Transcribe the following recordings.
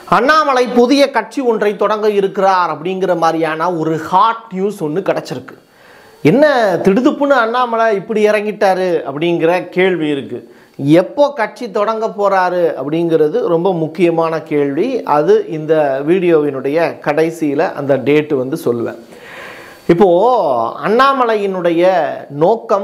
அண்ணாமலை புதிய கட்சி ஒன்றை தொடங்க இருக்கிறார் அப்படிங்கிற மாதிரியான ஒரு ஹாட் நியூஸ் ஒன்று கிடச்சிருக்கு என்ன திடுதுப்புன்னு அண்ணாமலை இப்படி இறங்கிட்டாரு அப்படிங்கிற கேள்வி இருக்குது எப்போ கட்சி தொடங்க போகிறாரு அப்படிங்கிறது ரொம்ப முக்கியமான கேள்வி அது இந்த வீடியோவினுடைய கடைசியில் அந்த டேட்டு வந்து சொல்லுவேன் இப்போது அண்ணாமலையினுடைய நோக்கம்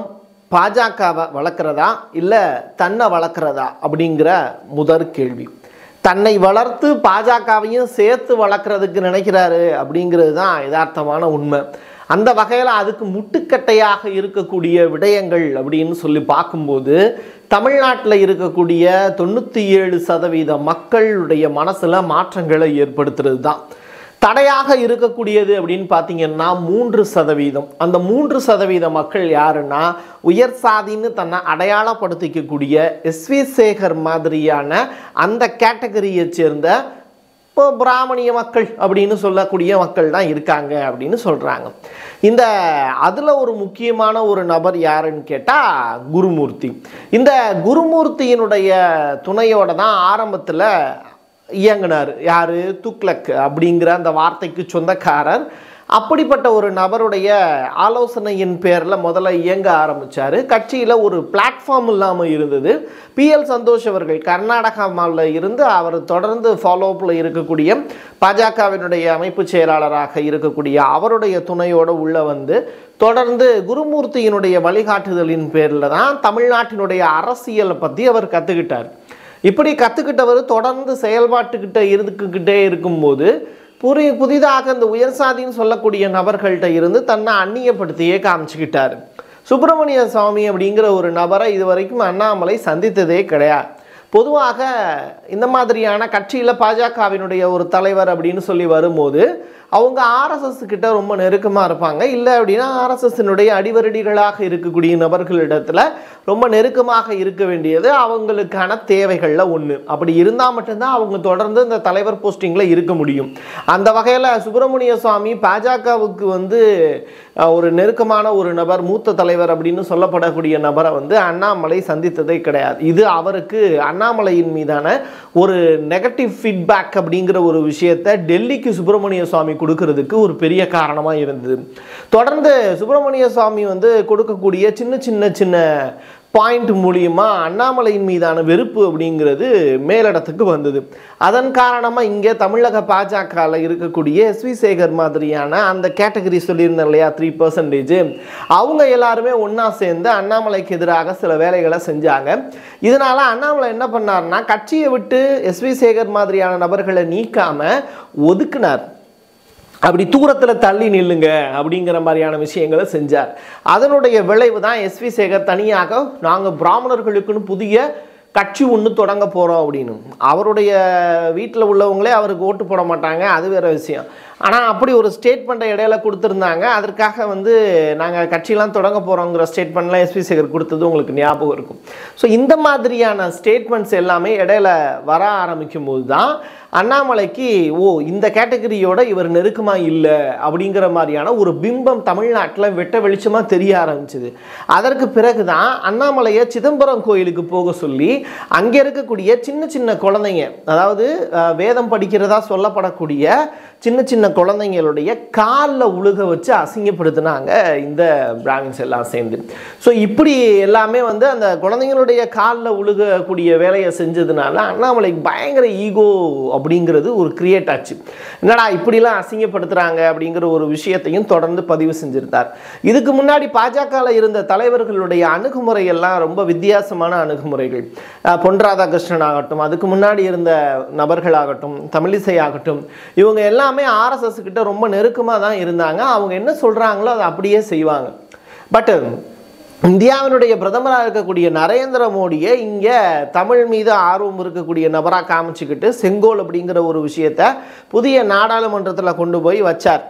பாஜகவை வளர்க்குறதா இல்லை தன்னை வளர்க்குறதா அப்படிங்கிற முதற் கேள்வி தன்னை வளர்த்து பாஜகவையும் சேர்த்து வளர்க்குறதுக்கு நினைக்கிறாரு அப்படிங்கிறது தான் யதார்த்தமான உண்மை அந்த வகையில் அதுக்கு முட்டுக்கட்டையாக இருக்கக்கூடிய விடயங்கள் அப்படின்னு சொல்லி பார்க்கும்போது தமிழ்நாட்டில் இருக்கக்கூடிய தொண்ணூற்றி ஏழு சதவீத மக்களுடைய மனசில் மாற்றங்களை ஏற்படுத்துறது தான் தடையாக இருக்கக்கூடியது அப்படின்னு பார்த்தீங்கன்னா மூன்று சதவீதம் அந்த மூன்று சதவீத மக்கள் யாருன்னா உயர் சாதின்னு தன்னை அடையாளப்படுத்திக்கக்கூடிய எஸ்வி சேகர் மாதிரியான அந்த கேட்டகரியை சேர்ந்த இப்போ பிராமணிய மக்கள் அப்படின்னு சொல்லக்கூடிய மக்கள் தான் இருக்காங்க அப்படின்னு சொல்கிறாங்க இந்த அதில் ஒரு முக்கியமான ஒரு நபர் யாருன்னு கேட்டால் குருமூர்த்தி இந்த குருமூர்த்தியினுடைய துணையோட தான் ஆரம்பத்தில் இயங்கினார் யார் துக்ளக் அப்படிங்கிற அந்த வார்த்தைக்கு சொந்தக்காரர் அப்படிப்பட்ட ஒரு நபருடைய ஆலோசனையின் பேரில் முதல்ல இயங்க ஆரம்பித்தார் கட்சியில் ஒரு பிளாட்ஃபார்ம் இல்லாமல் இருந்தது பிஎல் சந்தோஷ் அவர்கள் கர்நாடகாவில் இருந்து அவர் தொடர்ந்து ஃபாலோஅப்பில் இருக்கக்கூடிய பாஜகவினுடைய அமைப்பு செயலாளராக இருக்கக்கூடிய அவருடைய துணையோடு உள்ள வந்து தொடர்ந்து குருமூர்த்தியினுடைய வழிகாட்டுதலின் பேரில் தான் தமிழ்நாட்டினுடைய அரசியலை பற்றி அவர் கற்றுக்கிட்டார் இப்படி கற்றுக்கிட்டவர் தொடர்ந்து செயல்பாட்டுக்கிட்ட இருந்துக்கிட்டே இருக்கும்போது புரி புதிதாக இந்த உயர் சாதின்னு சொல்லக்கூடிய நபர்கள்ட்ட இருந்து தன்னை அந்நியப்படுத்தியே காமிச்சுக்கிட்டார் சுப்பிரமணிய சுவாமி அப்படிங்கிற ஒரு நபரை இது வரைக்கும் அண்ணாமலை சந்தித்ததே கிடையாது பொதுவாக இந்த மாதிரியான கட்சியில் பாஜகவினுடைய ஒரு தலைவர் அப்படின்னு சொல்லி வரும்போது அவங்க ஆர்எஸ்எஸ் கிட்ட ரொம்ப நெருக்கமாக இருப்பாங்க இல்லை அப்படின்னா ஆர்எஸ்எஸ்னுடைய அடிவரடிகளாக இருக்கக்கூடிய நபர்களிடத்துல ரொம்ப நெருக்கமாக இருக்க வேண்டியது அவங்களுக்கான தேவைகளில் ஒன்று அப்படி இருந்தால் மட்டும்தான் அவங்க தொடர்ந்து இந்த தலைவர் போஸ்டிங்கில் இருக்க முடியும் அந்த வகையில் சுப்பிரமணிய சுவாமி பாஜகவுக்கு வந்து அஹ், ஒரு நெருக்கமான ஒரு நபர் மூத்த தலைவர் அப்படின்னு சொல்லப்படக்கூடிய நபரை வந்து அண்ணாமலை சந்தித்ததே கிடையாது இது அவருக்கு அண்ணாமலையின் மீதான ஒரு நெகட்டிவ் ஃபீட்பேக் அப்படிங்கிற ஒரு விஷயத்தை டெல்லிக்கு சுப்பிரமணிய சுவாமி கொடுக்கறதுக்கு ஒரு பெரிய காரணமாக இருந்தது தொடர்ந்து சுப்பிரமணிய சுவாமி வந்து கொடுக்கக்கூடிய சின்ன சின்ன சின்ன பாயிண்ட் மூலியமா அண்ணாமலையின் மீதான வெறுப்பு அப்படிங்கிறது மேலிடத்துக்கு வந்தது அதன் காரணமாக இங்கே தமிழக பாஜகவில் இருக்கக்கூடிய எஸ்வி சேகர் மாதிரியான அந்த கேட்டகரி சொல்லியிருந்தேன் இல்லையா த்ரீ பர்சன்டேஜ் அவங்க எல்லாருமே ஒன்றா சேர்ந்து அண்ணாமலைக்கு எதிராக சில வேலைகளை செஞ்சாங்க இதனால அண்ணாமலை என்ன பண்ணார்னா கட்சியை விட்டு எஸ்வி சேகர் மாதிரியான நபர்களை நீக்காம ஒதுக்குனார் அப்படி தூரத்தில் தள்ளி நில்லுங்க அப்படிங்கிற மாதிரியான விஷயங்களை செஞ்சார் அதனுடைய விளைவு தான் எஸ்வி சேகர் தனியாக நாங்கள் பிராமணர்களுக்குன்னு புதிய கட்சி ஒன்று தொடங்க போகிறோம் அப்படின்னு அவருடைய வீட்டில் உள்ளவங்களே அவருக்கு ஓட்டு போட மாட்டாங்க அது வேற விஷயம் ஆனால் அப்படி ஒரு ஸ்டேட்மெண்ட்டை இடையில கொடுத்துருந்தாங்க அதற்காக வந்து நாங்கள் கட்சியெலாம் தொடங்க போகிறோங்கிற ஸ்டேட்மெண்ட்லாம் எஸ்பி சேகர் கொடுத்தது உங்களுக்கு ஞாபகம் இருக்கும் ஸோ இந்த மாதிரியான ஸ்டேட்மெண்ட்ஸ் எல்லாமே இடையில வர ஆரம்பிக்கும் போது தான் அண்ணாமலைக்கு ஓ இந்த கேட்டகரியோட இவர் நெருக்கமாக இல்லை அப்படிங்கிற மாதிரியான ஒரு பிம்பம் தமிழ்நாட்டில் வெட்ட வெளிச்சமாக தெரிய ஆரம்பிச்சது அதற்கு பிறகு தான் அண்ணாமலையை சிதம்பரம் கோயிலுக்கு போக சொல்லி அங்கே இருக்கக்கூடிய சின்ன சின்ன குழந்தைங்க அதாவது அஹ், வேதம் படிக்கிறதா சொல்லப்படக்கூடிய சின்ன சின்ன குழந்தைங்களுடைய காலில் உழுக வச்சு அசிங்கப்படுத்தினாங்க இந்த பிராமின்ஸ் எல்லாம் சேர்ந்து ஸோ இப்படி எல்லாமே வந்து அந்த குழந்தைங்களுடைய காலில் உழுகக்கூடிய வேலையை செஞ்சதுனால அண்ணாமலைக்கு பயங்கர ஈகோ அப்படிங்கிறது ஒரு கிரியேட் ஆச்சு என்னடா இப்படிலாம் அசிங்கப்படுத்துகிறாங்க அப்படிங்கிற ஒரு விஷயத்தையும் தொடர்ந்து பதிவு செஞ்சிருந்தார் இதுக்கு முன்னாடி பாஜகவில் இருந்த தலைவர்களுடைய அணுகுமுறை எல்லாம் ரொம்ப வித்தியாசமான அணுகுமுறைகள் அஹ் பொன் ராதாகிருஷ்ணன் ஆகட்டும் அதுக்கு முன்னாடி இருந்த நபர்களாகட்டும் தமிழிசை ஆகட்டும் இவங்க எல்லாமே ஆர்எஸ்எஸ் கிட்ட ரொம்ப நெருக்கமாக தான் இருந்தாங்க அவங்க என்ன சொல்கிறாங்களோ அதை அப்படியே செய்வாங்க பட் இந்தியாவினுடைய பிரதமராக இருக்கக்கூடிய நரேந்திர மோடியை இங்கே தமிழ் மீது ஆர்வம் இருக்கக்கூடிய நபராக காமிச்சுக்கிட்டு செங்கோல் அப்படிங்கிற ஒரு விஷயத்தை புதிய நாடாளுமன்றத்தில் கொண்டு போய் வச்சார்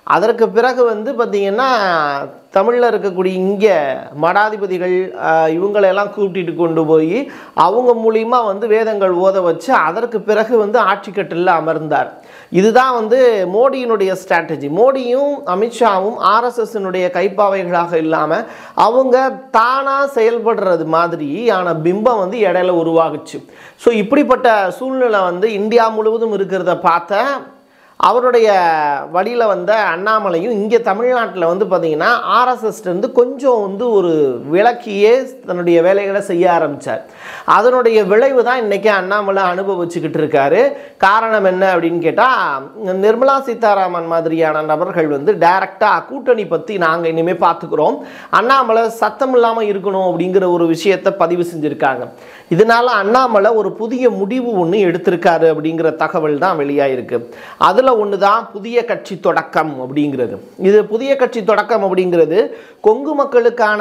அதற்கு பிறகு வந்து பார்த்திங்கன்னா தமிழில் இருக்கக்கூடிய இங்கே மடாதிபதிகள் ஆஹ், இவங்களெல்லாம் கூப்பிட்டுட்டு கொண்டு போய் அவங்க மூலியமா வந்து வேதங்கள் ஓத வச்சு அதற்கு பிறகு வந்து ஆட்சிக்கட்டில் அமர்ந்தார் இதுதான் வந்து மோடியினுடைய ஸ்ட்ராட்டஜி மோடியும் அமித்ஷாவும் ஆர்எஸ்எஸ்னுடைய கைப்பாவைகளாக இல்லாமல் அவங்க தானாக செயல்படுறது மாதிரியான பிம்பம் வந்து இடையில உருவாகுச்சு ஸோ இப்படிப்பட்ட சூழ்நிலை வந்து இந்தியா முழுவதும் இருக்கிறத பார்த்த அவருடைய வழியில் வந்த அண்ணாமலையும் இங்கே தமிழ்நாட்டில் வந்து பார்த்தீங்கன்னா ஆர்எஸ்எஸ்லேருந்து கொஞ்சம் வந்து ஒரு விலக்கியே தன்னுடைய வேலைகளை செய்ய ஆரம்பித்தார் அதனுடைய விளைவு தான் இன்றைக்கி அண்ணாமலை அனுபவிச்சுக்கிட்டு இருக்காரு காரணம் என்ன அப்படின்னு கேட்டால் நிர்மலா சீதாராமன் மாதிரியான நபர்கள் வந்து டைரக்டாக கூட்டணி பற்றி நாங்கள் இனிமேல் பார்த்துக்குறோம் அண்ணாமலை சத்தம் இல்லாமல் இருக்கணும் அப்படிங்கிற ஒரு விஷயத்தை பதிவு செஞ்சுருக்காங்க இதனால அண்ணாமலை ஒரு புதிய முடிவு ஒன்று எடுத்திருக்காரு அப்படிங்கிற தகவல் தான் வெளியாயிருக்கு அதில் ஒன்று தான் புதிய கட்சி தொடக்கம் அப்படிங்கிறது இது புதிய கட்சி தொடக்கம் அப்படிங்கிறது கொங்கு மக்களுக்கான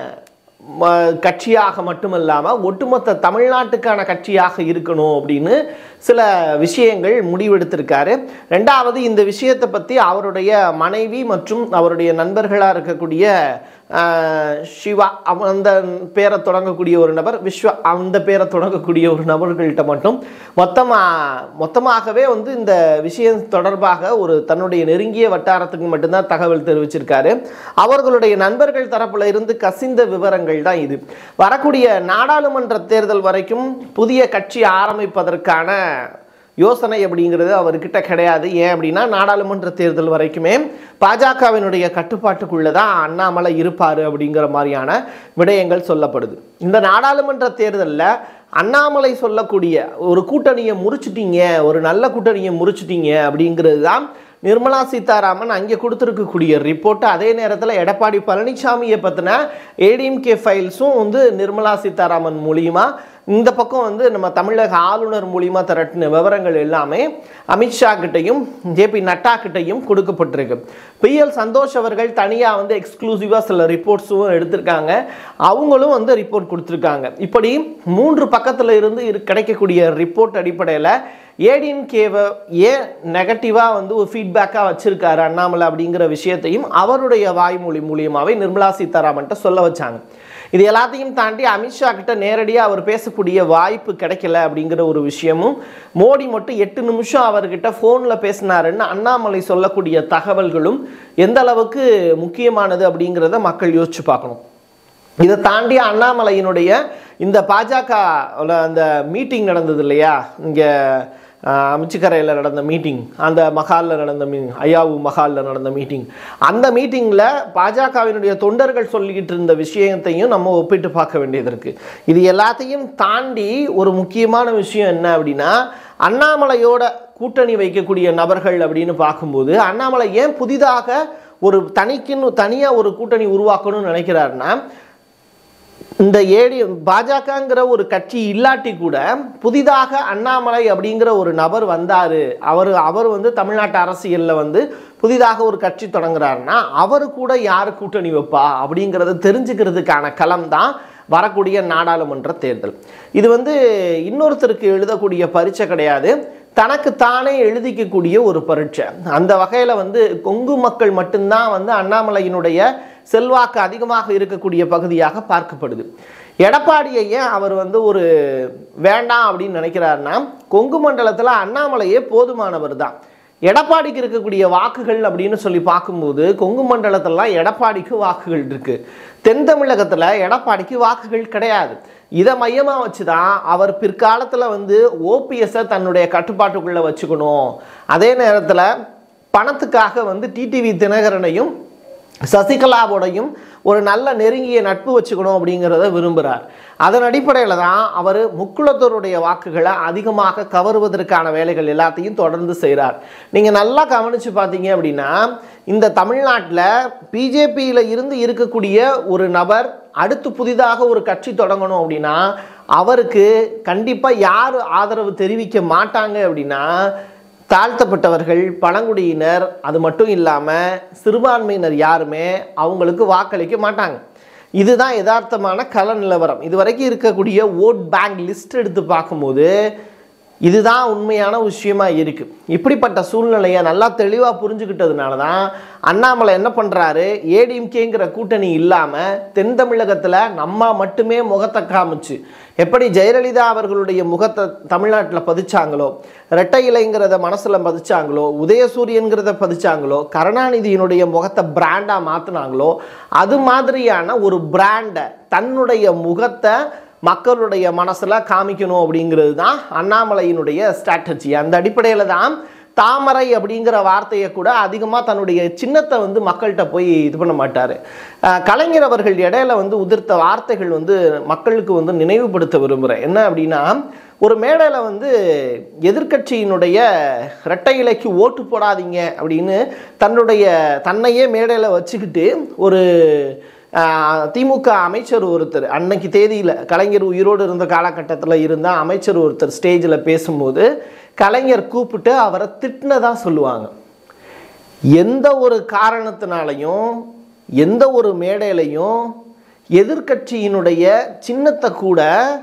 ம- கட்சியாக மட்டுமல்லாமல் ஒட்டுமொத்த தமிழ்நாட்டுக்கான கட்சியாக இருக்கணும் அப்படின்னு சில விஷயங்கள் முடிவெடுத்திருக்காரு ரெண்டாவது இந்த விஷயத்தை பற்றி அவருடைய மனைவி மற்றும் அவருடைய நண்பர்களாக இருக்கக்கூடிய ஆஹ், சிவா அவ- அந்த பேரை தொடங்கக்கூடிய ஒரு நபர் விஸ்வா அந்த பேரை தொடங்கக்கூடிய ஒரு நபர்கள்ட்ட மட்டும் மொத்தமாக மொத்தமாகவே வந்து இந்த விஷயம் தொடர்பாக ஒரு தன்னுடைய நெருங்கிய வட்டாரத்துக்கு மட்டும்தான் தகவல் தெரிவிச்சிருக்காரு அவர்களுடைய நண்பர்கள் தரப்புல இருந்து கசிந்த விவரங்கள் தான் இது வரக்கூடிய நாடாளுமன்ற தேர்தல் வரைக்கும் புதிய கட்சி ஆரம்பிப்பதற்கான யோசனை அப்படிங்கிறது அவர்கிட்ட கிடையாது ஏன் அப்படின்னா நாடாளுமன்ற தேர்தல் வரைக்குமே பாஜகவினுடைய கட்டுப்பாட்டுக்குள்ளே தான் அண்ணாமலை இருப்பார் அப்படிங்கிற மாதிரியான விடயங்கள் சொல்லப்படுது இந்த நாடாளுமன்ற தேர்தலில் அண்ணாமலை சொல்லக்கூடிய ஒரு கூட்டணியை முறிச்சிட்டீங்க ஒரு நல்ல கூட்டணியை முறிச்சிட்டீங்க அப்படிங்கிறது தான் நிர்மலா சீதாராமன் அங்கே கொடுத்துருக்கக்கூடிய ரிப்போர்ட் அதே நேரத்தில் எடப்பாடி பழனிசாமியை பற்றின ஏடிஎம்கே ஃபைல்ஸும் வந்து நிர்மலா சீதாராமன் மூலியமா இந்த பக்கம் வந்து நம்ம தமிழக ஆளுநர் மூலியமா திரட்டின விவரங்கள் எல்லாமே அமித்ஷா கிட்டையும் ஜேபி நட்டா கிட்டையும் கொடுக்கப்பட்டிருக்கு பிஎல் சந்தோஷ் அவர்கள் தனியாக வந்து எக்ஸ்க்ளூசிவாக சில ரிப்போர்ட்ஸும் எடுத்திருக்காங்க அவங்களும் வந்து ரிப்போர்ட் கொடுத்துருக்காங்க இப்படி மூன்று பக்கத்தில் இருந்து இரு கிடைக்கக்கூடிய ரிப்போர்ட் அடிப்படையில் ஏடிஎம்கேவை ஏன் நெகட்டிவாக வந்து ஒரு ஃபீட்பேக்காக வச்சிருக்காரு அண்ணாமலை அப்படிங்கிற விஷயத்தையும் அவருடைய வாய்மொழி மூலியமாகவே நிர்மலா சீதாராமன்ட்ட சொல்ல வச்சாங்க இது எல்லாத்தையும் தாண்டி அமித்ஷா கிட்ட நேரடியாக அவர் பேசக்கூடிய வாய்ப்பு கிடைக்கல அப்படிங்கிற ஒரு விஷயமும் மோடி மட்டும் எட்டு நிமிஷம் அவர்கிட்ட ஃபோனில் பேசினாருன்னு அண்ணாமலை சொல்லக்கூடிய தகவல்களும் எந்த அளவுக்கு முக்கியமானது அப்படிங்கிறத மக்கள் யோசிச்சு பார்க்கணும் இதை தாண்டி அண்ணாமலையினுடைய இந்த பாஜக ல அந்த மீட்டிங் நடந்தது இல்லையா இங்கே அமைச்சுக்கரையில் நடந்த மீட்டிங் அந்த மஹாலில் நடந்த மீ ஐயாவு மஹாலில் நடந்த மீட்டிங் அந்த மீட்டிங்கில் பாஜகவினுடைய தொண்டர்கள் சொல்லிக்கிட்டு இருந்த விஷயத்தையும் நம்ம ஒப்பிட்டு பார்க்க வேண்டியது இருக்குது இது எல்லாத்தையும் தாண்டி ஒரு முக்கியமான விஷயம் என்ன அப்படின்னா அண்ணாமலையோட கூட்டணி வைக்கக்கூடிய நபர்கள் அப்படின்னு பார்க்கும்போது அண்ணாமலை ஏன் புதிதாக ஒரு தனிக்குன்னு தனியாக ஒரு கூட்டணி உருவாக்கணும்னு நினைக்கிறாருன்னா இந்த ஏடி பாஜகங்கிற ஒரு கட்சி இல்லாட்டி கூட புதிதாக அண்ணாமலை அப்படிங்கிற ஒரு நபர் வந்தார் அவர் அவர் வந்து தமிழ்நாட்டு அரசியலில் வந்து புதிதாக ஒரு கட்சி தொடங்குறாருன்னா அவர் கூட யார் கூட்டணி வைப்பா அப்படிங்கிறத தெரிஞ்சுக்கிறதுக்கான களம் தான் வரக்கூடிய நாடாளுமன்ற தேர்தல் இது வந்து இன்னொருத்தருக்கு எழுதக்கூடிய பரீட்சை கிடையாது தனக்கு தானே எழுதிக்கக்கூடிய ஒரு பரீட்சை அந்த வகையில் வந்து கொங்கு மக்கள் மட்டும்தான் வந்து அண்ணாமலையினுடைய செல்வாக்கு அதிகமாக இருக்கக்கூடிய பகுதியாக பார்க்கப்படுது எடப்பாடியை ஏன் அவர் வந்து ஒரு வேண்டாம் அப்படின்னு நினைக்கிறாருன்னா கொங்கு மண்டலத்தில் அண்ணாமலையே போதுமானவர் தான் எடப்பாடிக்கு இருக்கக்கூடிய வாக்குகள் அப்படின்னு சொல்லி பார்க்கும்போது கொங்கு மண்டலத்திலலாம் எடப்பாடிக்கு வாக்குகள் இருக்கு தென் தமிழகத்தில் எடப்பாடிக்கு வாக்குகள் கிடையாது இதை மையமாக வச்சு தான் அவர் பிற்காலத்தில் வந்து ஓபிஎஸ்ஸை தன்னுடைய கட்டுப்பாட்டுக்குள்ளே வச்சுக்கணும் அதே நேரத்தில் பணத்துக்காக வந்து டிடிவி தினகரனையும் சசிகலாவோடையும் ஒரு நல்ல நெருங்கிய நட்பு வச்சுக்கணும் அப்படிங்கிறத விரும்புகிறார் அதன் அடிப்படையில் தான் அவர் முக்குளத்தோருடைய வாக்குகளை அதிகமாக கவருவதற்கான வேலைகள் எல்லாத்தையும் தொடர்ந்து செய்கிறார் நீங்கள் நல்லா கவனித்து பார்த்தீங்க அப்படின்னா இந்த தமிழ்நாட்டில் பிஜேபியில் இருந்து இருக்கக்கூடிய ஒரு நபர் அடுத்து புதிதாக ஒரு கட்சி தொடங்கணும் அப்படின்னா அவருக்கு கண்டிப்பாக யார் ஆதரவு தெரிவிக்க மாட்டாங்க அப்படின்னா தாழ்த்தப்பட்டவர்கள் பழங்குடியினர் அது மட்டும் இல்லாமல் சிறுபான்மையினர் யாருமே அவங்களுக்கு வாக்களிக்க மாட்டாங்க இதுதான் யதார்த்தமான கள நிலவரம் இது வரைக்கும் இருக்கக்கூடிய ஓட் பேங்க் லிஸ்ட் எடுத்து பார்க்கும்போது இதுதான் உண்மையான விஷயமா இருக்கு இப்படிப்பட்ட சூழ்நிலையை நல்லா தெளிவாக புரிஞ்சுக்கிட்டதுனால தான் அண்ணாமலை என்ன பண்ணுறாரு ஏடிஎம்கேங்கிற கூட்டணி இல்லாமல் தென் தமிழகத்தில் நம்ம மட்டுமே முகத்தை காமிச்சு எப்படி ஜெயலலிதா அவர்களுடைய முகத்தை தமிழ்நாட்டில் பதிச்சாங்களோ ரெட்டை இலைங்கிறத மனசில் பதிச்சாங்களோ உதயசூரியன்கிறத பதிச்சாங்களோ கருணாநிதியினுடைய முகத்தை பிராண்டாக மாற்றினாங்களோ அது மாதிரியான ஒரு பிராண்டை தன்னுடைய முகத்தை மக்களுடைய மனசில் காமிக்கணும் அப்படிங்கிறது தான் அண்ணாமலையினுடைய ஸ்ட்ராட்டஜி அந்த அடிப்படையில் தான் தாமரை அப்படிங்கிற வார்த்தையை கூட அதிகமாக தன்னுடைய சின்னத்தை வந்து மக்கள்கிட்ட போய் இது பண்ண மாட்டார் கலைஞர் அவர்கள் இடையில வந்து உதிர்த்த வார்த்தைகள் வந்து மக்களுக்கு வந்து நினைவுபடுத்த விரும்புகிறேன் என்ன அப்படின்னா ஒரு மேடையில் வந்து எதிர்க்கட்சியினுடைய இரட்டை இலைக்கு ஓட்டு போடாதீங்க அப்படின்னு தன்னுடைய தன்னையே மேடையில் வச்சுக்கிட்டு ஒரு ஆஹ், திமுக அமைச்சர் ஒருத்தர் அன்னைக்கு தேதியில் கலைஞர் உயிரோடு இருந்த காலகட்டத்தில் இருந்த அமைச்சர் ஒருத்தர் ஸ்டேஜில் பேசும்போது கலைஞர் கூப்பிட்டு அவரை திட்டினதா சொல்லுவாங்க எந்த ஒரு காரணத்தினாலையும் எந்த ஒரு மேடையிலையும் எதிர்க்கட்சியினுடைய சின்னத்தை கூட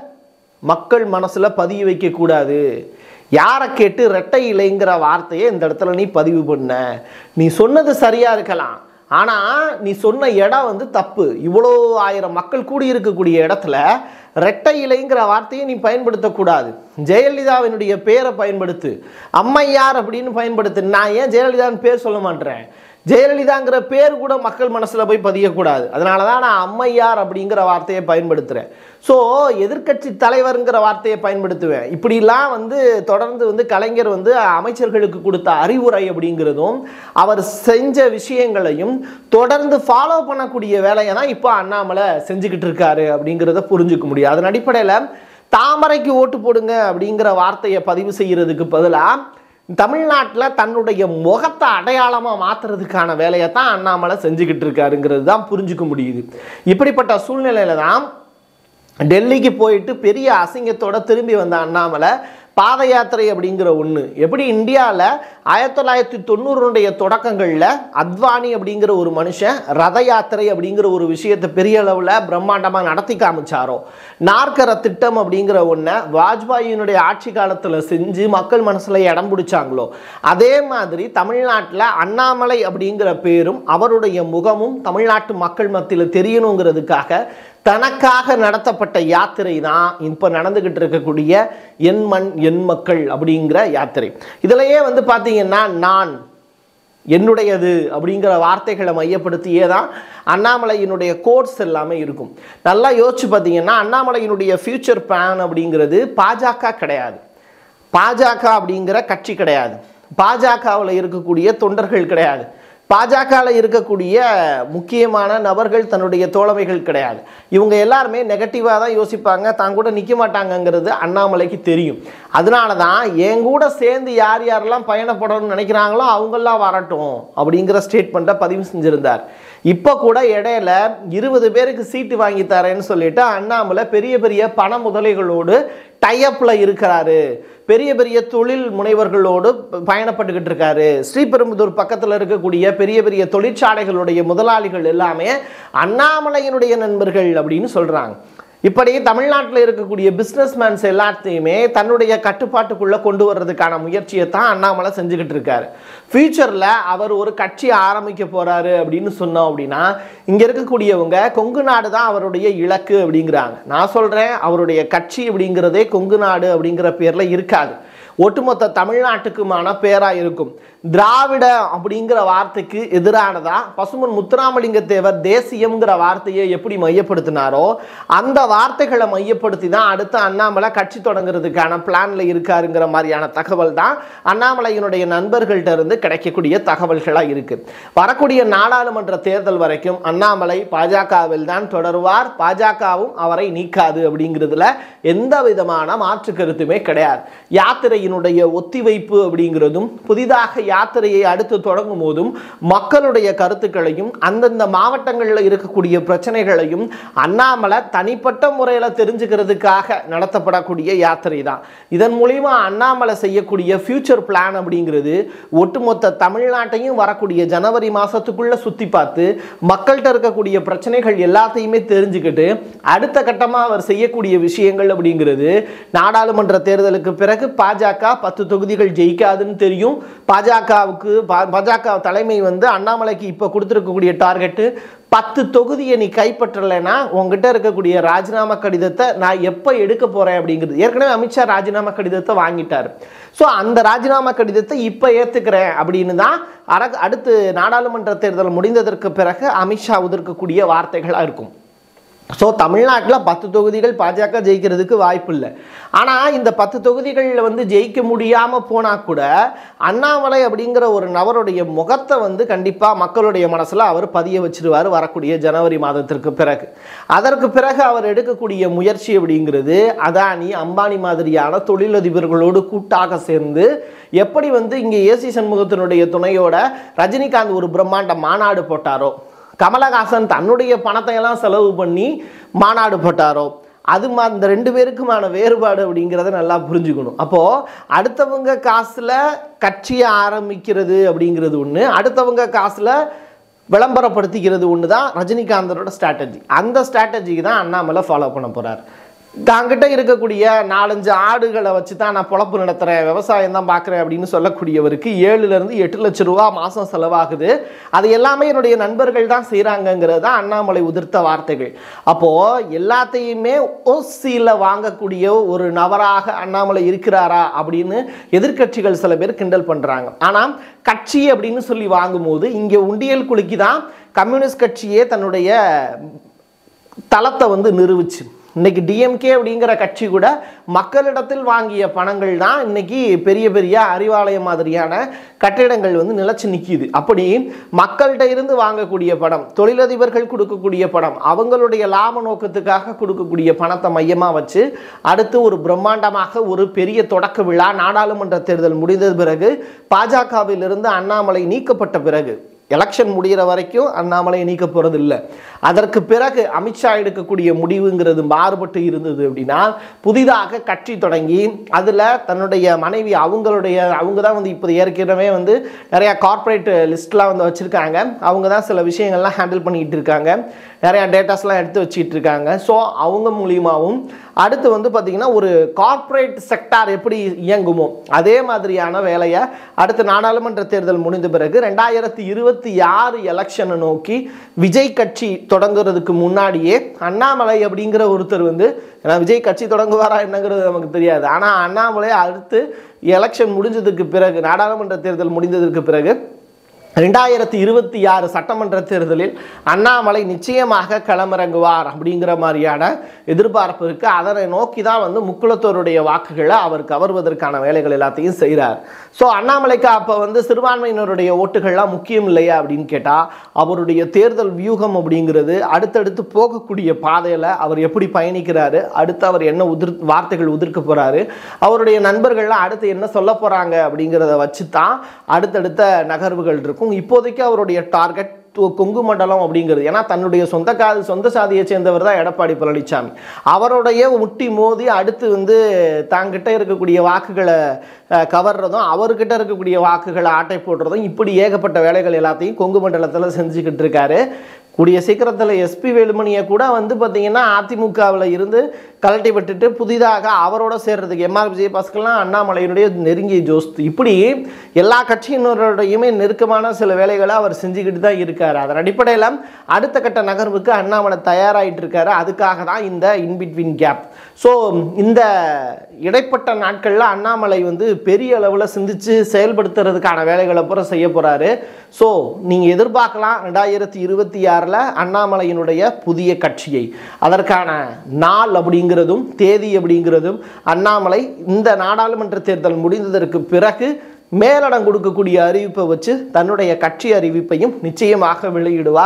மக்கள் மனசில் பதிய வைக்கக்கூடாது யாரை கேட்டு ரெட்டை இலைங்கிற வார்த்தையை இந்த இடத்துல நீ பதிவு பண்ண நீ சொன்னது சரியாக இருக்கலாம் ஆனால் நீ சொன்ன இடம் வந்து தப்பு இவ்வளோ ஆயிரம் மக்கள் கூடியிருக்கக்கூடிய இடத்துல ரெட்டை இலைங்கிற வார்த்தையை நீ பயன்படுத்தக்கூடாது ஜெயலலிதாவினுடைய பேரை பயன்படுத்து அம்மையார் அப்படின்னு பயன்படுத்து நான் ஏன் ஜெயலலிதான்னு பேர் சொல்ல மாட்டேறேன் ஜெயலலிதாங்கிற பேர் கூட மக்கள் மனசில் போய் பதியக்கூடாது அதனால தான் நான் அம்மையார் அப்படிங்கிற வார்த்தையை பயன்படுத்துகிறேன் ஸோ எதிர்க்கட்சி தலைவருங்கிற வார்த்தையை பயன்படுத்துவேன் இப்படிலாம் வந்து தொடர்ந்து வந்து கலைஞர் வந்து அமைச்சர்களுக்கு கொடுத்த அறிவுரை அப்படிங்கிறதும் அவர் செஞ்ச விஷயங்களையும் தொடர்ந்து ஃபாலோ பண்ணக்கூடிய வேலையை தான் இப்போ அண்ணாமலை செஞ்சுக்கிட்டு இருக்காரு அப்படிங்கிறத புரிஞ்சுக்க முடியும் அதன் அடிப்படையில் தாமரைக்கு ஓட்டு போடுங்க அப்படிங்கிற வார்த்தையை பதிவு செய்யறதுக்கு பதிலாக தமிழ்நாட்டில் தன்னுடைய முகத்தை அடையாளமாக மாற்றுறதுக்கான வேலையை தான் அண்ணாமலை செஞ்சுக்கிட்டு இருக்காருங்கிறது தான் புரிஞ்சுக்க முடியுது இப்படிப்பட்ட சூழ்நிலையில தான் டெல்லிக்கு போயிட்டு பெரிய அசிங்கத்தோட திரும்பி வந்த அண்ணாமலை பாத யாத்திரை அப்படிங்கிற ஒன்று எப்படி இந்தியாவில் ஆயிரத்தி தொள்ளாயிரத்தி தொண்ணூறுடைய தொடக்கங்களில் அத்வானி அப்படிங்கிற ஒரு மனுஷன் ரத யாத்திரை அப்படிங்கிற ஒரு விஷயத்தை பெரிய அளவில் பிரம்மாண்டமாக நடத்தி காமிச்சாரோ நாற்கர திட்டம் அப்படிங்கிற ஒன்றை வாஜ்பாயினுடைய ஆட்சி காலத்தில் செஞ்சு மக்கள் மனசில் இடம் பிடிச்சாங்களோ அதே மாதிரி தமிழ்நாட்டில் அண்ணாமலை அப்படிங்கிற பேரும் அவருடைய முகமும் தமிழ்நாட்டு மக்கள் மத்தியில் தெரியணுங்கிறதுக்காக தனக்காக நடத்தப்பட்ட யாத்திரை தான் இப்போ நடந்துக்கிட்டு இருக்கக்கூடிய என் மண் என் மக்கள் அப்படிங்கிற யாத்திரை இதிலேயே வந்து பார்த்தீங்கன்னா நான் என்னுடையது அப்படிங்கிற வார்த்தைகளை மையப்படுத்தியே தான் அண்ணாமலையினுடைய கோர்ஸ் எல்லாமே இருக்கும் நல்லா யோசிச்சு பார்த்தீங்கன்னா அண்ணாமலையினுடைய ஃபியூச்சர் பிளான் அப்படிங்கிறது பாஜக கிடையாது பாஜக அப்படிங்கிற கட்சி கிடையாது பாஜகவில் இருக்கக்கூடிய தொண்டர்கள் கிடையாது பாஜகவில் இருக்கக்கூடிய முக்கியமான நபர்கள் தன்னுடைய தோழமைகள் கிடையாது இவங்க எல்லாருமே நெகட்டிவாக தான் யோசிப்பாங்க தான் கூட நிற்க மாட்டாங்கங்கிறது அண்ணாமலைக்கு தெரியும் அதனால தான் என் கூட சேர்ந்து யார் யாரெல்லாம் பயணப்படணும்னு நினைக்கிறாங்களோ அவங்கெல்லாம் வரட்டும் அப்படிங்கிற ஸ்டேட்மெண்ட்டை பதிவு செஞ்சுருந்தார் இப்போ கூட இடையில இருபது பேருக்கு சீட்டு வாங்கி தரேன்னு சொல்லிட்டு அண்ணாமலை பெரிய பெரிய பண முதலைகளோடு டைஅப்பில் இருக்கிறாரு பெரிய பெரிய தொழில் முனைவர்களோடு ப- பயணப்பட்டுக்கிட்டு இருக்காரு ஸ்ரீபெரும்புதூர் பக்கத்தில் இருக்கக்கூடிய பெரிய பெரிய தொழிற்சாலைகளுடைய முதலாளிகள் எல்லாமே அண்ணாமலையினுடைய நண்பர்கள் அப்படின்னு சொல்கிறாங்க இப்படி தமிழ்நாட்டில் இருக்கக்கூடிய பிஸ்னஸ்மேன்ஸ் எல்லாத்தையுமே தன்னுடைய கட்டுப்பாட்டுக்குள்ளே கொண்டு வர்றதுக்கான முயற்சியை தான் அண்ணாமலை செஞ்சுக்கிட்டு இருக்காரு ஃபியூச்சரில் அவர் ஒரு கட்சி ஆரம்பிக்க போகிறாரு அப்படின்னு சொன்னோம் அப்படின்னா இங்கே இருக்கக்கூடியவங்க கொங்கு நாடு தான் அவருடைய இலக்கு அப்படிங்கிறாங்க நான் சொல்கிறேன் அவருடைய கட்சி அப்படிங்கிறதே கொங்கு நாடு அப்படிங்கிற பேரில் இருக்காது ஒட்டுமொத்த தமிழ்நாட்டுக்குமான பேராக இருக்கும் திராவிட அப்படிங்கிற வார்த்தைக்கு எதிரானதா பசுமன் முத்துராமலிங்க தேவர் தேசியம்ங்கிற வார்த்தையை எப்படி மையப்படுத்தினாரோ அந்த வார்த்தைகளை மையப்படுத்தி தான் அடுத்து அண்ணாமலை கட்சி தொடங்குறதுக்கான பிளான்ல இருக்காருங்கிற மாதிரியான தகவல் தான் அண்ணாமலையினுடைய நண்பர்கள்ட்ட இருந்து கிடைக்கக்கூடிய தகவல்களாக இருக்கு வரக்கூடிய நாடாளுமன்ற தேர்தல் வரைக்கும் அண்ணாமலை பாஜகவில் தான் தொடருவார் பாஜகவும் அவரை நீக்காது அப்படிங்கிறதுல எந்த விதமான மாற்று கருத்துமே கிடையாது யாத்திரை யாத்திரையினுடைய ஒத்திவைப்பு அப்படிங்கிறதும் புதிதாக யாத்திரையை அடுத்து தொடங்கும் போதும் மக்களுடைய கருத்துக்களையும் அந்தந்த மாவட்டங்களில் இருக்கக்கூடிய பிரச்சனைகளையும் அண்ணாமலை தனிப்பட்ட முறையில் தெரிஞ்சுக்கிறதுக்காக நடத்தப்படக்கூடிய யாத்திரை தான் இதன் மூலிமா அண்ணாமலை செய்யக்கூடிய ஃபியூச்சர் பிளான் அப்படிங்கிறது ஒட்டுமொத்த தமிழ்நாட்டையும் வரக்கூடிய ஜனவரி மாதத்துக்குள்ளே சுற்றி பார்த்து மக்கள்கிட்ட இருக்கக்கூடிய பிரச்சனைகள் எல்லாத்தையுமே தெரிஞ்சுக்கிட்டு அடுத்த கட்டமாக அவர் செய்யக்கூடிய விஷயங்கள் அப்படிங்கிறது நாடாளுமன்ற தேர்தலுக்கு பிறகு பாஜக பத்து தொகுதிகள் ஜெயிக்காதுன்னு தெரியும் பாஜகவுக்கு பாஜக தலைமை வந்து அண்ணாமலைக்கு இப்போ கொடுத்துருக்கக்கூடிய டார்கெட்டு பத்து தொகுதியை நீ கைப்பற்றலைன்னா உங்ககிட்ட இருக்கக்கூடிய ராஜினாமா கடிதத்தை நான் எப்போ எடுக்க போகிறேன் அப்படிங்கிறது ஏற்கனவே அமித்ஷா ராஜினாமா கடிதத்தை வாங்கிட்டார் ஸோ அந்த ராஜினாமா கடிதத்தை இப்போ ஏற்றுக்கிறேன் அப்படின்னு தான் அர அடுத்து நாடாளுமன்ற தேர்தல் முடிந்ததற்கு பிறகு அமித்ஷா உதிர்க்கக்கூடிய வார்த்தைகளாக இருக்கும் ஸோ தமிழ்நாட்டில் பத்து தொகுதிகள் பாஜக ஜெயிக்கிறதுக்கு வாய்ப்பு இல்லை ஆனால் இந்த பத்து தொகுதிகளில் வந்து ஜெயிக்க முடியாமல் போனால் கூட அண்ணாமலை அப்படிங்கிற ஒரு நபருடைய முகத்தை வந்து கண்டிப்பாக மக்களுடைய மனசில் அவர் பதிய வச்சிருவார் வரக்கூடிய ஜனவரி மாதத்திற்கு பிறகு அதற்கு பிறகு அவர் எடுக்கக்கூடிய முயற்சி அப்படிங்கிறது அதானி அம்பானி மாதிரியான தொழிலதிபர்களோடு கூட்டாக சேர்ந்து எப்படி வந்து இங்கே ஏசி சண்முகத்தினுடைய துணையோட ரஜினிகாந்த் ஒரு பிரம்மாண்ட மாநாடு போட்டாரோ கமலஹாசன் தன்னுடைய பணத்தை எல்லாம் செலவு பண்ணி மாநாடு போட்டாரோ அது மா இந்த ரெண்டு பேருக்குமான வேறுபாடு அப்படிங்கிறத நல்லா புரிஞ்சுக்கணும் அப்போது அடுத்தவங்க காசில் கட்சியை ஆரம்பிக்கிறது அப்படிங்கிறது ஒன்று அடுத்தவங்க காசில் விளம்பரப்படுத்திக்கிறது ஒன்று தான் ரஜினிகாந்தரோட ஸ்ட்ராட்டஜி அந்த ஸ்ட்ராட்டஜிக்கு தான் அண்ணாமலை ஃபாலோ பண்ண போகிறார் தாங்கிட்ட இருக்கக்கூடிய நாலஞ்சு ஆடுகளை வச்சு தான் நான் பொழப்பு நடத்துகிறேன் விவசாயம் தான் பார்க்குறேன் அப்படின்னு சொல்லக்கூடியவருக்கு ஏழுலேருந்து எட்டு லட்ச ரூபா மாதம் செலவாகுது அது எல்லாமே என்னுடைய நண்பர்கள் தான் செய்கிறாங்கங்கிறது தான் அண்ணாமலை உதிர்த்த வார்த்தைகள் அப்போது எல்லாத்தையுமே ஓசியில் வாங்கக்கூடிய ஒரு நபராக அண்ணாமலை இருக்கிறாரா அப்படின்னு எதிர்க்கட்சிகள் சில பேர் கிண்டல் பண்ணுறாங்க ஆனால் கட்சி அப்படின்னு சொல்லி வாங்கும்போது இங்கே உண்டியல் குலுக்கி தான் கம்யூனிஸ்ட் கட்சியே தன்னுடைய தளத்தை வந்து நிரூபிச்சு இன்னைக்கு டிஎம்கே அப்படிங்கிற கட்சி கூட மக்களிடத்தில் வாங்கிய பணங்கள் தான் இன்னைக்கு பெரிய பெரிய அறிவாலயம் மாதிரியான கட்டிடங்கள் வந்து நிலச்சி நிற்கிது அப்படி மக்கள்கிட்ட இருந்து வாங்கக்கூடிய பணம் தொழிலதிபர்கள் கொடுக்கக்கூடிய பணம் அவங்களுடைய லாப நோக்கத்துக்காக கொடுக்கக்கூடிய பணத்தை மையமாக வச்சு அடுத்து ஒரு பிரம்மாண்டமாக ஒரு பெரிய தொடக்க விழா நாடாளுமன்ற தேர்தல் முடிந்த பிறகு பாஜகவிலிருந்து அண்ணாமலை நீக்கப்பட்ட பிறகு எலெக்ஷன் முடிகிற வரைக்கும் அண்ணாமலை நீக்க போகிறது இல்லை அதற்கு பிறகு அமித்ஷா எடுக்கக்கூடிய முடிவுங்கிறது மாறுபட்டு இருந்தது அப்படின்னா புதிதாக கட்சி தொடங்கி அதில் தன்னுடைய மனைவி அவங்களுடைய அவங்க தான் வந்து இப்போ ஏற்கனவே வந்து நிறையா கார்ப்பரேட் லிஸ்ட்லாம் வந்து வச்சுருக்காங்க அவங்க தான் சில விஷயங்கள்லாம் ஹேண்டில் பண்ணிக்கிட்டு இருக்காங்க நிறையா டேட்டாஸ்லாம் எடுத்து வச்சுக்கிட்டு இருக்காங்க ஸோ அவங்க மூலியமாகவும் அடுத்து வந்து பார்த்திங்கன்னா ஒரு கார்ப்பரேட் செக்டார் எப்படி இயங்குமோ அதே மாதிரியான வேலையை அடுத்து நாடாளுமன்ற தேர்தல் முடிந்த பிறகு ரெண்டாயிரத்தி இருபத்தி ஆறு எலெக்ஷனை நோக்கி விஜய் கட்சி தொடங்குறதுக்கு முன்னாடியே அண்ணாமலை அப்படிங்கிற ஒருத்தர் வந்து ஏன்னா விஜய் கட்சி தொடங்குவாரா என்னங்கிறது நமக்கு தெரியாது ஆனால் அண்ணாமலை அடுத்து எலெக்ஷன் முடிஞ்சதுக்கு பிறகு நாடாளுமன்ற தேர்தல் முடிந்ததற்கு பிறகு ரெண்டாயிரத்தி இருபத்தி ஆறு சட்டமன்ற தேர்தலில் அண்ணாமலை நிச்சயமாக களமிறங்குவார் அப்படிங்கிற மாதிரியான எதிர்பார்ப்பு இருக்கு அதனை நோக்கி தான் வந்து முக்குளத்தோருடைய வாக்குகளை அவர் கவர்வதற்கான வேலைகள் எல்லாத்தையும் செய்கிறார் ஸோ அண்ணாமலைக்கு அப்போ வந்து சிறுபான்மையினருடைய ஓட்டுகள்லாம் முக்கியம் இல்லையா அப்படின்னு கேட்டால் அவருடைய தேர்தல் வியூகம் அப்படிங்கிறது அடுத்தடுத்து போகக்கூடிய பாதையில் அவர் எப்படி பயணிக்கிறாரு அடுத்து அவர் என்ன உதிர் வார்த்தைகள் உதிர்க்க போகிறாரு அவருடைய நண்பர்கள்லாம் அடுத்து என்ன சொல்ல போகிறாங்க அப்படிங்கிறத வச்சு தான் அடுத்தடுத்த நகர்வுகள் இருக்கும் இப்போதைக்கு அவருடைய டார்கெட் கொங்கு மண்டலம் அப்படிங்கிறது ஏன்னா தன்னுடைய சொந்த கா சொந்த சாதியை சேர்ந்தவர் தான் எடப்பாடி பழனிசாமி அவருடைய முட்டி மோதி அடுத்து வந்து தாங்கிட்ட இருக்கக்கூடிய வாக்குகளை அஹ், கவர்றதும் அவர்கிட்ட இருக்கக்கூடிய வாக்குகளை ஆட்டை போடுறதும் இப்படி ஏகப்பட்ட வேலைகள் எல்லாத்தையும் கொங்கு மண்டலத்தில் செஞ்சுக்கிட்டு இருக்காரு கூடிய சீக்கிரத்தில் எஸ்பி வேலுமணியை கூட வந்து பார்த்தீங்கன்னா அதிமுகவில் இருந்து கலட்டி விட்டுட்டு புதிதாக அவரோட சேர்றதுக்கு எம்ஆர் விஜயபாஸ்கர்லாம் அண்ணாமலையினுடைய நெருங்கிய ஜோஸ்த் இப்படி எல்லா கட்சியினரோடையுமே நெருக்கமான சில வேலைகளை அவர் செஞ்சுக்கிட்டு தான் இருக்காரு அதன் அடிப்படையில் அடுத்த கட்ட நகர்வுக்கு அண்ணாமலை தயாராகிட்டு இருக்காரு அதுக்காக தான் இந்த இன்பிட்வீன் கேப் ஸோ இந்த இடைப்பட்ட நாட்களில் அண்ணாமலை வந்து பெரிய அளவில் சிந்திச்சு செயல்படுத்துறதுக்கான வேலைகளை பூரா செய்ய போகிறாரு ஸோ நீங்கள் எதிர்பார்க்கலாம் ரெண்டாயிரத்தி இருபத்தி ஆறில் அண்ணாமலையினுடைய புதிய கட்சியை அதற்கான நாள் அப்படிங்கிறதும் தேதி அப்படிங்கிறதும் அண்ணாமலை இந்த நாடாளுமன்ற தேர்தல் முடிந்ததற்கு பிறகு மேலிடம் கொடுக்கக்கூடிய அறிவிப்பை வச்சு தன்னுடைய கட்சி அறிவிப்பையும் நிச்சயமாக வெளியிடுவார்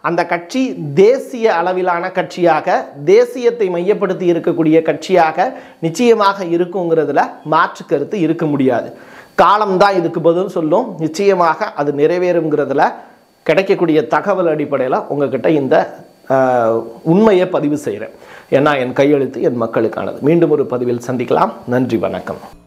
அந்த கட்சி தேசிய அளவிலான கட்சியாக தேசியத்தை மையப்படுத்தி இருக்கக்கூடிய கட்சியாக நிச்சயமாக இருக்குங்கிறதுல மாற்று கருத்து இருக்க முடியாது காலம்தான் இதுக்கு பதில் சொல்லும் நிச்சயமாக அது நிறைவேறுங்கிறதுல கிடைக்கக்கூடிய தகவல் அடிப்படையில் உங்ககிட்ட இந்த ஆஹ், உண்மையை பதிவு செய்கிறேன் ஏன்னா என் கையெழுத்து என் மக்களுக்கானது மீண்டும் ஒரு பதிவில் சந்திக்கலாம் நன்றி வணக்கம்